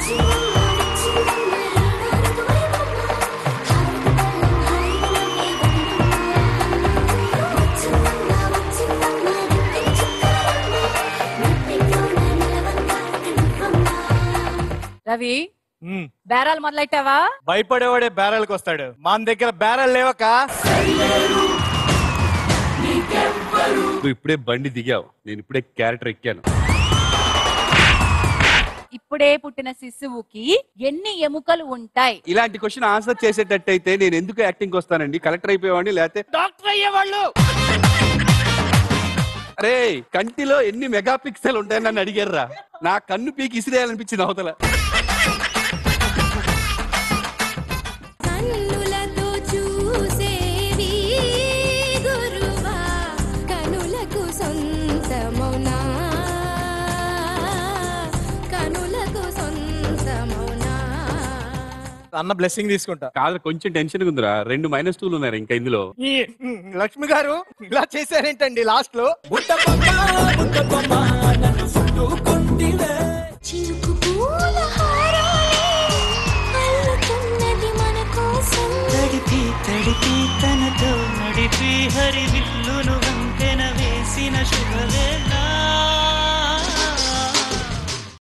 రవి ఉమ్, బేరాలు మొదలెట్టావా భయపడేవాడే బ్యారెల్కి వస్తాడు మన దగ్గర బ్యారెల్ లేవక నువ్వు ఇప్పుడే బండి దిగావు నేను ఇప్పుడే క్యారెక్టర్ ఎక్కాను ఇప్పుడే పుట్టిన శిశువుకి ఎన్ని ఎముకలు ఉంటాయి ఇలాంటి క్వశ్చన్ ఆన్సర్ చేసేటట్టయితే నేను ఎందుకు యాక్టింగ్ వస్తానండి కలెక్టర్ అయిపోయేవాడిని లేకపోతే డాక్టర్ అయ్యేవాళ్ళు అరే కంటిలో ఎన్ని మెగా పిక్సెల్ ఉంటాయని నన్ను అడిగారురా నా కన్ను పీకి ఇసిరేయాలనిపించింది అవతల కన్నులతో చూసేవి గురువా కనులకు సొంతమౌనా కనులకు సొంతమౌనా అన్న బ్లెస్సింగ్ తీసుకుంటా కాదు కొంచెం టెన్షన్ ఉందిరా రెండు మైనస్ టూలు ఉన్నారు ఇంకా ఇందులో ఈ ఉమ్, లక్ష్మి గారు ఇలా చేశారేంటండి లాస్ట్ లో చినుకు పూల హారాలే అల్లుతున్నది మన కోసం తడిపి తడిపి తనతో నడిపి హరి విల్లును వంతెన వేసిన శుభవేళ